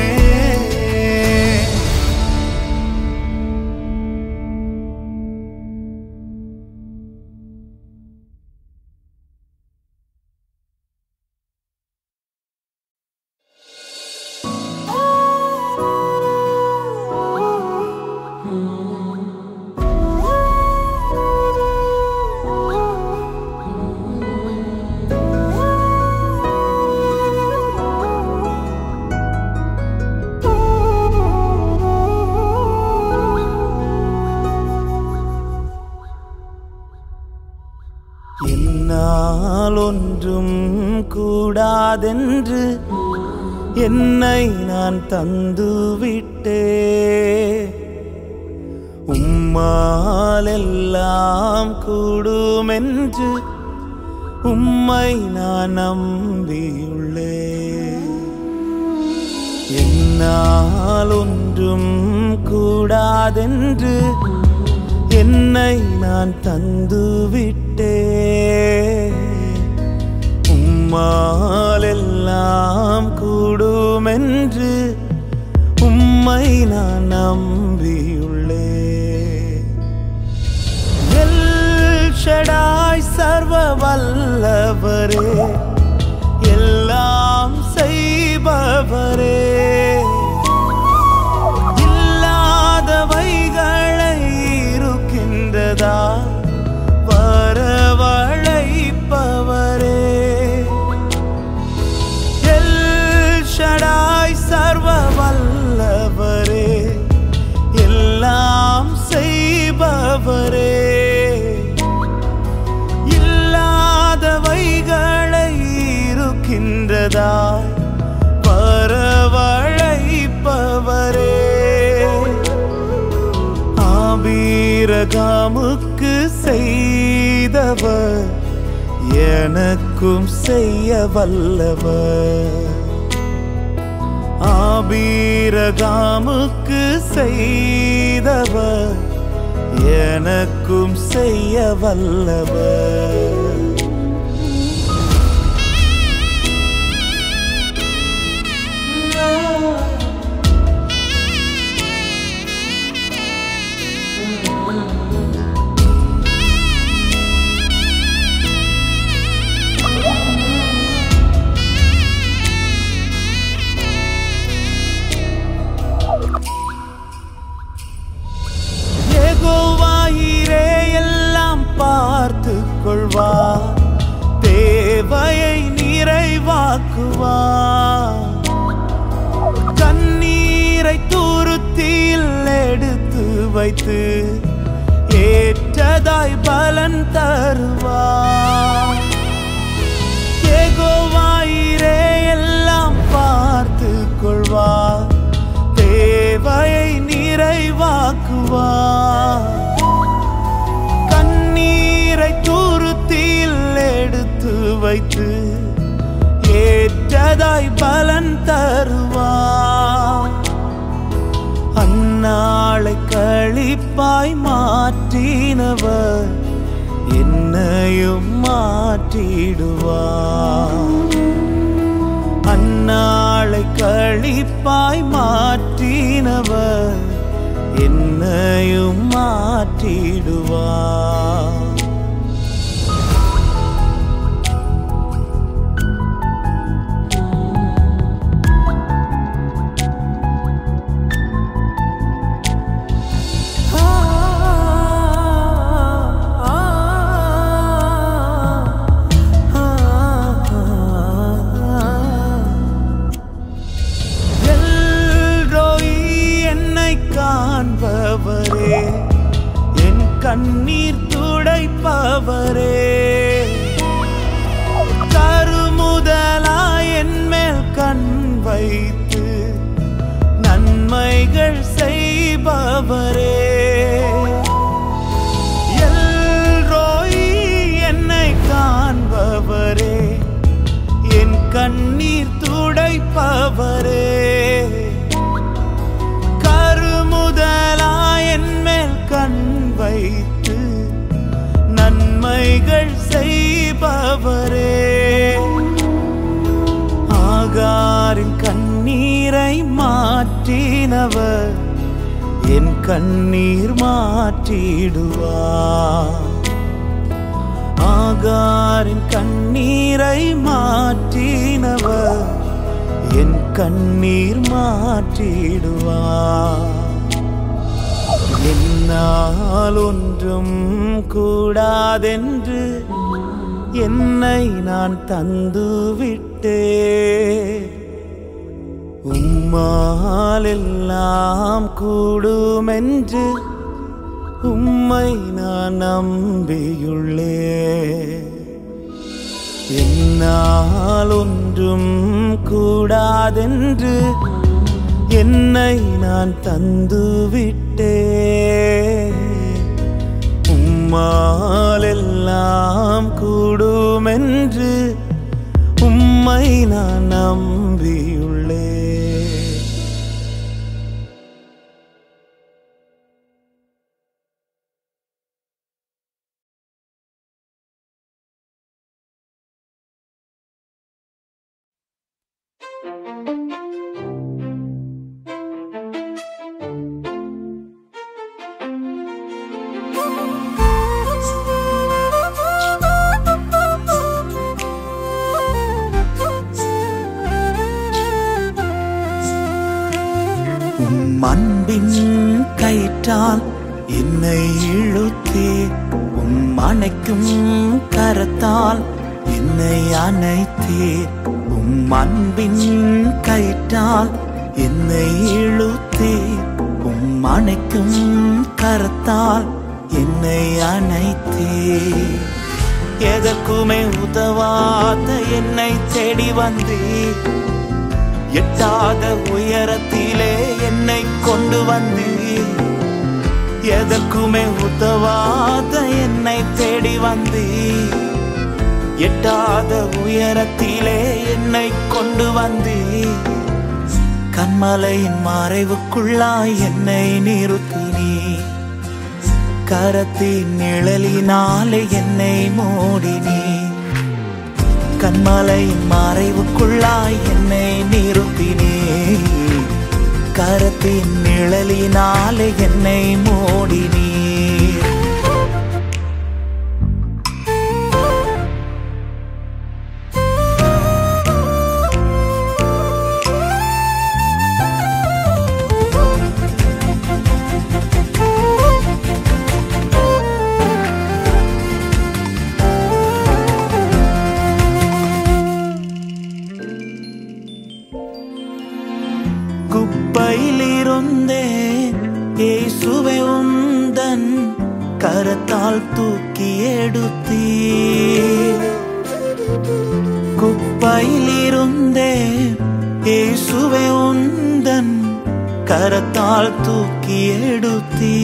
என்னால் ஒன்றும் கூடாதென்று என்னை நான் தந்துவிட்டே உம்மால் எல்லாம் கூடுமென்று உம்மை நான் நம்பியுள்ளே என்னால் ஒன்றும் கூடாதென்று என்னை நான் தந்துவிட்டே உம்மால் எல்லாம் கூடுமென்று உம்மை நான் நம்பியுள்ளே எல் ஷடாய் சர்வ வல்லவரே எல்லாம் செய்பவரே சர்வ வல்லவரே எல்லாம் செய்பவரே இல்லாதவைகளை இருக்கின்றதாய் வரவழைப்பவரே ஆபீரகாமுக்கு செய்தவர் எனக்கும் செய்ய வல்லவர் ஆபீரகாமுக்கு செய்தவர் எனக்கும் செய்ய வல்லவர் யெகோவாயிரே எல்லாம் பார்த்து கொள்வார் தேவையை நிறைவாக்குவார் கண்ணீரை துருத்தியில் எடுத்து வைத்து ஏற்றதாய் பலன் தருவார் யெகோவாயிரே எல்லாம் பார்த்து கொள்வார் தேவையை நிறைவாக்குவார் கண்ணீரை துருத்தியில் எடுத்து வைத்து ஏற்றதாய் பலன் தருவார் அந்நாளை கழிப்பாய் மாற்றினவர் என்னையும் மாற்றிடுவார் அந்நாளை கழிப்பாய் மாற்றினவர் என்னையும் மாற்றிடுவார் எல்ரோய் என்னை காண்பவரே என் கண்ணீர் துடைப்பவரே கருமுதலாய் என் மேல் கண் வைத்து நன்மைகள் செய்பவரே எல்ரோய் என்னை காண்பவரே என் கண்ணீர் துடைப்பவரே கருமுதலாய் என் மேல் கண் வைத்து நன்மைகள் செய்பவரே ஆகாரின் கண்ணீரை மாற்றினவர் என் கண்ணீர் மாற்றிடுவார் ஆகாரின் கண்ணீரை மாற்றினவர் என் கண்ணீர் மாற்றிடுவார் என்னால் ஒன்றும் கூடாதென்று என்னை நான் தந்து விட்டே உம்மால் எல்லாம் கூடுமென்று உம்மை நான் நம்பியுள்ளே என்னால் ஒன்றும் கூடாதென்று என்னை நான் தந்து விட்டே உம்மால் எல்லாம் கூடுமென்று உம்மை நான் நம்பியுள்ளே உம் அன்பின் கயிற்றால் என்னை இழுத்தே உம் அணைக்கும் கரத்தால் என்னை அணைத்தே உம் அன்பின் கயிற்றால் என்னை இழுத்தி உம் அணைக்கும் கரத்தால் என்னை அணைத்தே எதற்குமே உதவாத என்னை தேடி வந்தே எட்டாத உயரத்திலே என்னை கொண்டு வந்தே எதற்குமே உதவாத என்னை தேடி வந்தே எட்டாத உயரத்திலே என்னை கொண்டு வந்தே கண்மலையின் மறைவுக்குள்ளாய் என்னை நிறுத்தினே கரத்தின் நிழலினாலே என்னை மூடினே கண்மலையின் மறைவுக்குள்ளாய் என்னை நிறுத்தினே கரத்தின் நிழலினாலே என்னை மூடினே குப்பையிலிருந்தேன் இயேசுவே உந்தன் கரத்தால் தூக்கி எடுத்தீ குப்பையிலிருந்தேன் இயேசுவே உந்தன் கரத்தால் தூக்கி எடுத்தீ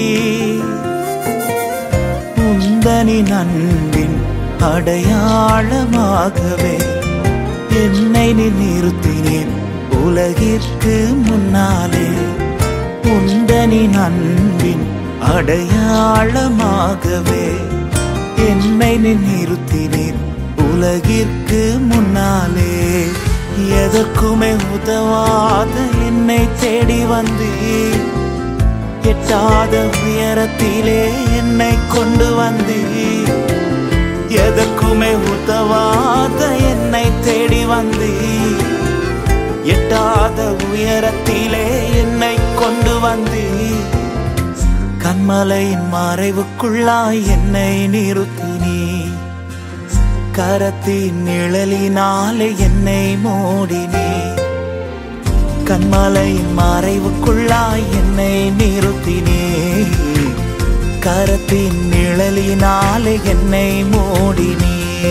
உந்தனின் அன்பின் அடையாளமாகவே என்னை நீ நிறுத்தினேன் உலகிற்கு முன்னாலே உந்தனின் அன்பின் அடையாளமாகவே என்னை நீ நிறுத்தினேன் உலகிற்கு முன்னாலே எதற்குமே உதவாத என்னை தேடி வந்தீர் எட்டாத உயரத்திலே என்னை கொண்டு வந்தீர் எதற்குமே உதவாத என்னை தேடி வந்தீர் எட்டாத உயரத்திலே என்னை கொண்டு வந்தீர் கண்மலையின் மறைவுக்குள்ளாய் என்னை நிறுத்தினீ கரத்தின் நிழலினாலே என்னை மூடினீ கண்மலையின் மறைவுக்குள்ளாய் என்னை நிறுத்தினே கரத்தின் நிழலினாலே என்னை மூடினே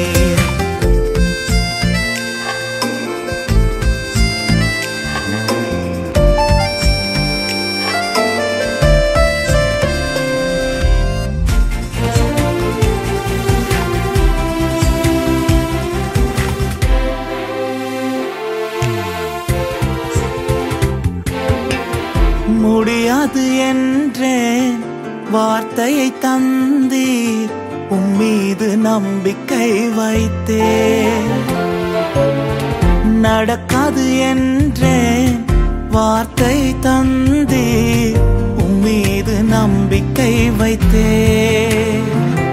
முடியாது என்றேன் வார்த்தையை தந்தீர் உம்மீது நம்பிக்கை வைத்தேன் நடக்காது என்றேன் வார்த்தை தந்தீர் உம்மீது நம்பிக்கை வைத்தேன்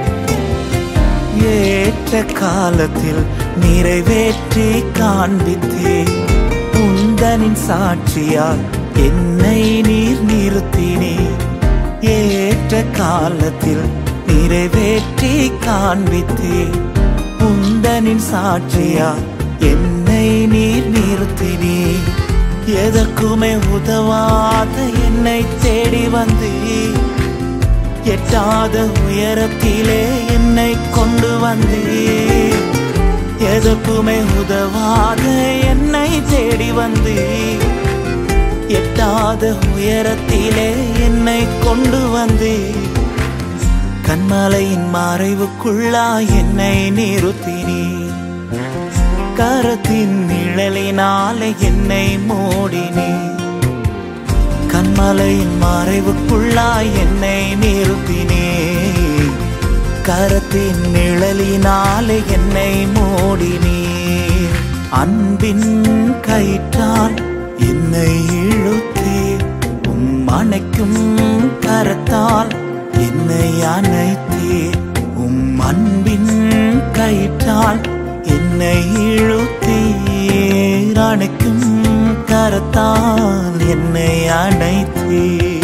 ஏற்ற காலத்தில் நிறைவேற்றி காண்பித்தே உந்தனின் சாட்சியால் என்னை நீர் நிறுத்தினே ஏற்ற காலத்தில் நிறைவேற்றி காண்பித்தே உந்தனின் சாட்சியால் என்னை நீர் நிறுத்தினே எதற்குமே உதவாத என்னை தேடி வந்தீர் எட்டாத உயரத்திலே என்னை கொண்டு வந்தீர் எதற்குமே உதவாத என்னை தேடி வந்தீர் எட்டாத உயரத்திலே என்னை கொண்டு வந்தீர் கண்மலையின் மறைவுக்குள்ளா என்னை நிறுத்தினீர் கரத்தின் நிழலினாலே என்னை மூடினீர் கண்மலையின் மறைவுக்குள்ளாய் என்னை நிறுத்தினே கரத்தின் நிழலினாலே என்னை மூடினீர் அன்பின் கயிற்றால் என்னை இழுத்தே உம் அணைக்கும் கரத்தால் என்னை அணைத்தே உம் அன்பின் கயிற்றால் என்னை இழுத்தீர் அணைக்கும் கரத்தால் என்னை அணைத்தீர்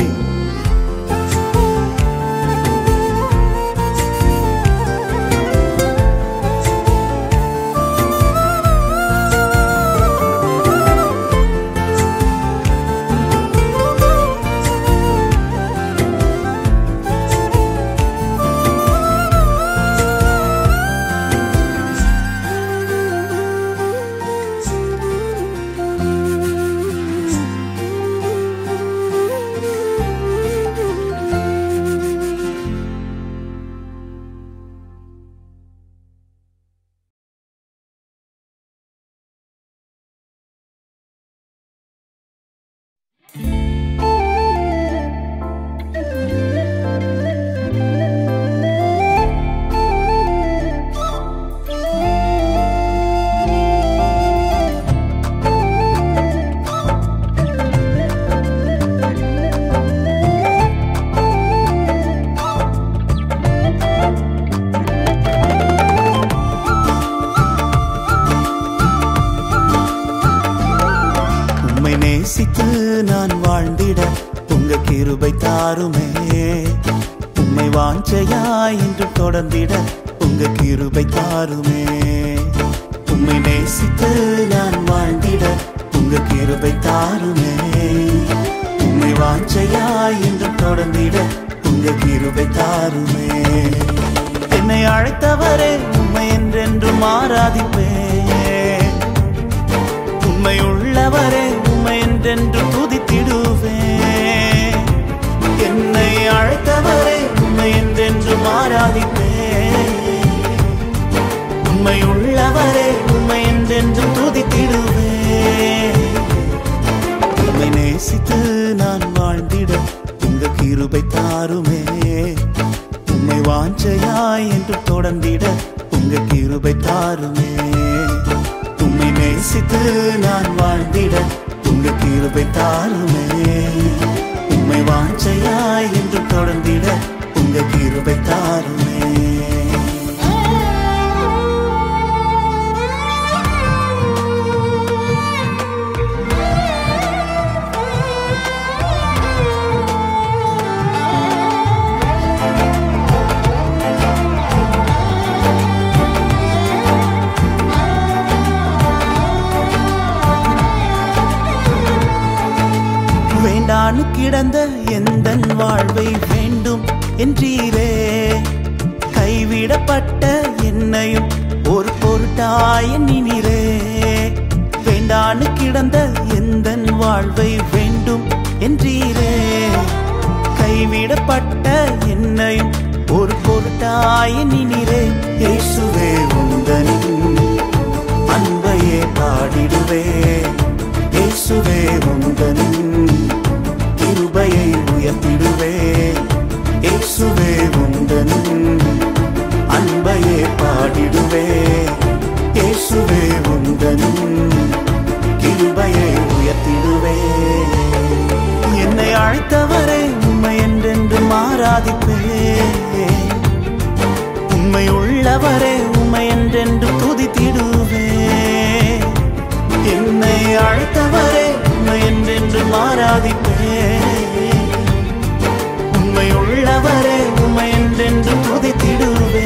உம்மை நேசித்து நான் வாழ்ந்திட உங்க கிருபை தாருமே உம்மை வாஞ்சையாய் என்று தொடர்ந்திட உங்க கிருபை தாருமே உம்மை நேசித்து நான் வாழ்ந்திட உங்க கிருபை தாருமே உம்மை வாஞ்சையாய் என்று தொடர்ந்திட உங்க கிருபை தாருமே என்னை அழைத்தவரே உம்மை என்றென்றும் ஆராதிப்பேன் உண்மை உள்ளவரே உண்மை என்றென்று துதித்திடுவே என்னை அழைத்தவரே உண்மை என்றென்று ஆராதிப்பே உண்மை உள்ளவரே உண்மை என்றென்று துதித்திடுவே உண்மை நேசித்து நான் வாழ்ந்திட உங்க கிருபை தாருமே உண்மை வாஞ்சையாய் என்று தொடர்ந்திட உங்க கிருபை தாருமே உம்மை நேசித்து நான் வாழ்ந்திட உங்க கிருபை தாருமே உம்மை வாஞ்சையாய் என்று தொடர்ந்திட உங்க கிருபை தாருமே வேண்டானு கிடந்த எந்த வாழ்வை வேண்டும் என்றீரே கைவிடப்பட்ட என்னையும் ஒரு பொருட்டாய நினிரே வேண்டானு கிடந்த எந்த வாழ்வை வேண்டும் என்றீரே கைவிடப்பட்ட என்னையும் ஒரு பொருட்டாய நினிரே இயேசுவே உந்தனின் அன்பையே பாடிடுவே இயேசுவே உந்தனின் கிருபையை உயர்த்திடுவே இயேசுவே உந்தனின் அன்பையே பாடிடுவே இயேசுவே உந்தனின் கிருபையை உயர்த்திடுவே என்னை அழைத்தவரை உண்மை என்றென்று மாறாதிப்பே உண்மை உள்ளவரே உண்மை என்றென்று துதித்திடுவே என்னை அழைத்தவரே உண்மை என்றென்று மாறாதிப்பே உண்மை உள்ளவரே உண்மை என்றென்று துதித்திடுவே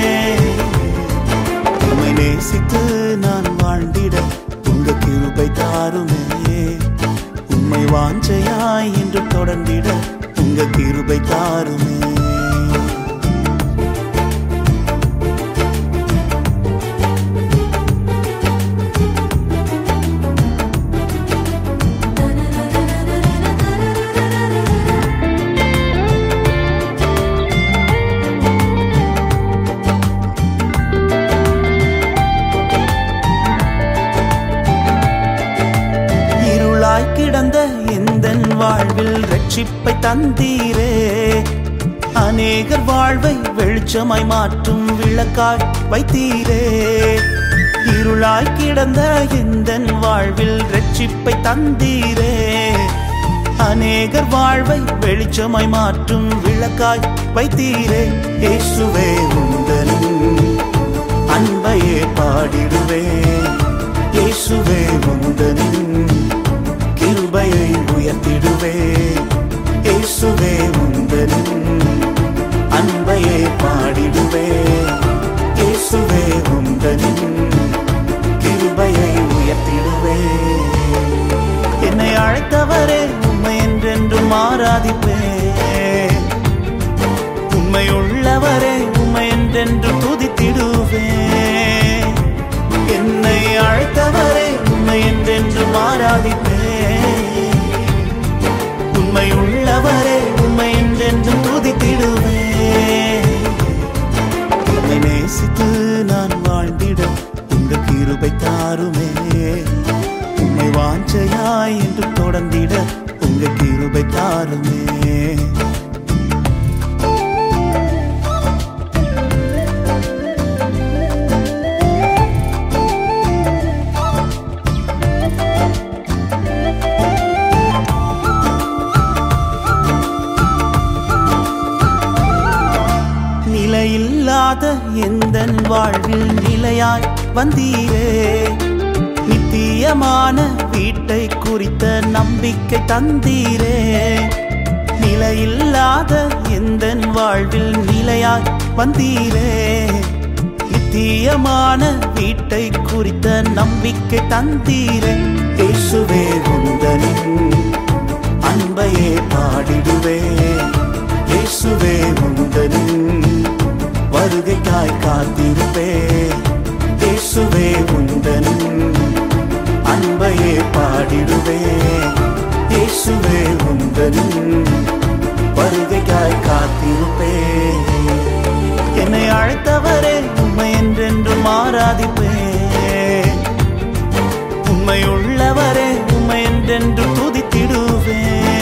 உண்மை நேசித்து நான் வாழ்ந்திட உங்க கிருபை தாருமே உண்மை வாஞ்சையாய் என்று தொடர்ந்திட உங்க கிருபை தாருமே இருளாய் கிடந்த எந்த வாழ்வில் ரட்சிப்பை தந்தீரே அநேகர் வாழ்வை வெளிச்சமாய் மாற்றும் விளக்காய் வைத்தீரே இருளாய் கிடந்த எந்த வாழ்வில் ரட்சிப்பை தந்தீரே அநேகர் வாழ்வை வெளிச்சமாய் மாற்றும் விளக்காய் வைத்தீரே இயேசுவே உந்தனின் அன்பையே பாடிடுவே இயேசுவே உந்தனின் கிருபையை உயர்த்திடுவே இயேசுவே உந்தனின் அன்பையே பாடிடுவே இயேசுவே உந்தனின் கிருபையை உயர்த்திடுவே என்னை அழைத்தவரே உண்மை என்றென்றும் ஆராதிப்பே உண்மை உள்ளவரே உண்மை என்றென்று துதித்திடுவே என்னை அழைத்தவரே உண்மை என்றென்றும் ஆராதிப்பே உண்மை உள்ளவரே உண்மை என்றென்றும் துதித்திடுவே உம்மை நேசித்து நான் வாழ்ந்திட உங்க கிருபை தாருமே உம்மை வாஞ்சையாய் என்று தொடர்ந்திட உங்க தாருமே நிலையில்லாத எந்த வாழ்வில் நிலையாய் வந்தீரே நித்தியமான வீட்டை குறித்த நம்பிக்கை தந்தீரே நிலையில்லாத எந்த வாழ்வில் நிலையாய் வந்தீரே நித்தியமான வீட்டை குறித்த நம்பிக்கை தந்தீரே இயேசுவே உந்தனின் அன்பையே பாடிடுவே இயேசுவே உந்தனின் வருகைக்காய் காத்திருப்பே இயேசுவே உந்தனின் அன்பையே பாடிடுவே இயேசுவே உந்தனின் வருகைக்காய் காத்திருப்பே என்னை அழைத்தவரே உண்மை என்றென்றும் ஆராதிப்பே உண்மை உள்ளவரே உண்மை என்றென்றும் துதித்திடுவே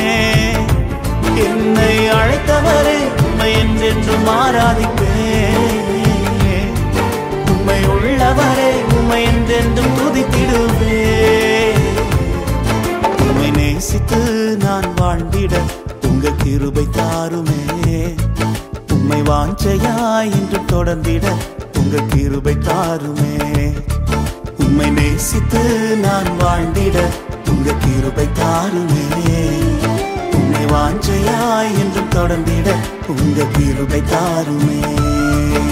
என்னை அழைத்தவரே உண்மை என்றென்றும் ஆராதிப்பே உண்மை உள்ளவரே உண்மை என்றென்றும் துதித்திடுவே உண்மை நேசித்து நான் வாழ்ந்திட உங்க கிருபை தாருமே உண்மை வாஞ்சையாய் என்று தொடர்ந்திட உங்க கிருபை தாருமே உம்மை நேசித்து நான் வாழ்ந்திட உங்க கிருபை தாருமே உம்மை வாஞ்சையாய் என்றும் தொடர்ந்திட உங்க கிருபை தாருமே